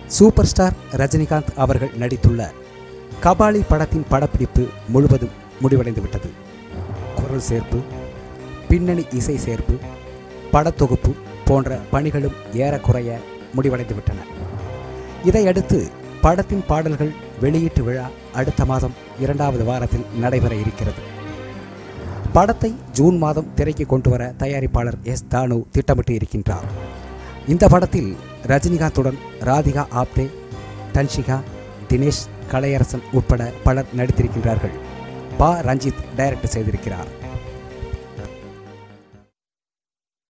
super star Rajinikanth அவர்கள் நடித்துள்ள கபாலி படத்தின் படப்பிடிப்பு முழுவதும் முடிவடைந்துவிட்டது குரல் சேர்ப்பு பின்னணி இசை சேர்ப்பு படத்தொகுப்பு போன்ற பணிகளும் ஏறக்குறைய முடிவடைந்துவிட்டன இதையடுத்து படத்தின் பாடல்கள் வெளியீட்டு விழா அடுத்த மாதம் இரண்டாவது வாரத்தில் நடைபெற இருக்கிறது படத்தை ஜூன் மாதம் திரைக்கு கொண்டு வர தயாரிப்பாளர் எஸ் தானு திட்டமிட்டு இருக்கின்றார் இந்த படத்தில் ரஜினிகாந்துடன் ராதிகா ஆப்தே தன்ஷிகா தினேஷ் கலையரசன் உட்பட பலர் நடித்திருக்கின்றார்கள் பா ரஞ்சித் டைரக்ட் செய்திருக்கிறார்